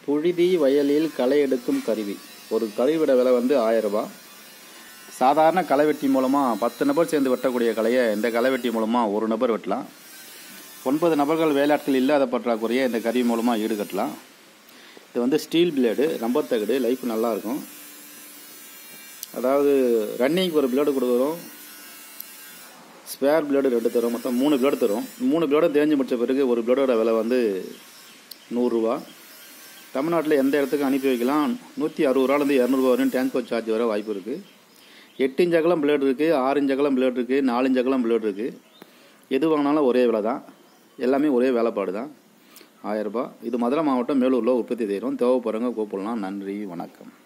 புழுதி வயலில் களை எடுக்கும் கருவி ஒரு கருவியோட விலை வந்து ஆயிரம் ரூபாய் சாதாரண களைவெட்டி மூலமாக பத்து நபர் சேர்ந்து வெட்டக்கூடிய களையை இந்த களைவெட்டி மூலமாக ஒரு நபர் வெட்டலாம் ஒன்பது நபர்கள் வேலையாட்கள் இல்லாத பற்றாக்குறையை இந்த கருவி மூலமாக ஈடுகட்டலாம் இது வந்து ஸ்டீல் பிளேடு ரம்பர் தகடு லைஃப் நல்லாயிருக்கும் அதாவது ரன்னிங்க்கு ஒரு பிளேடு கொடுக்குறோம் ஸ்பேர் பிளேடு ரெண்டு தரும் மொத்தம் மூணு பிளேடு தரும் மூணு பிளேடு தேஞ்சு முடிச்ச பிறகு ஒரு பிளேடோட விலை வந்து நூறுரூவா தமிழ்நாட்டில் எந்த இடத்துக்கு அனுப்பி வைக்கலாம் நூற்றி அறுபது ரூபாலேருந்து இரநூறுவா வரையும் டிரான்ஸ்போர்ட் சார்ஜ் வர வாய்ப்பு இருக்குது எட்டு இன்ச் அகலம் பிளேடு இருக்குது ஆறு இன்ச் அகலம் பிளேடு இருக்குது நாலு இன்ச் அகலம் பிளேடு இருக்குது எது வாங்கினாலும் ஒரே விலை தான் எல்லாமே ஒரே வேலைப்பாடு தான் ஆயிரரூபா இது மதுரை மாவட்டம் மேலூரில் உற்பத்தி செய்கிறோம் தேவைப்படுறவங்க கூப்பிடலாம் நன்றி வணக்கம்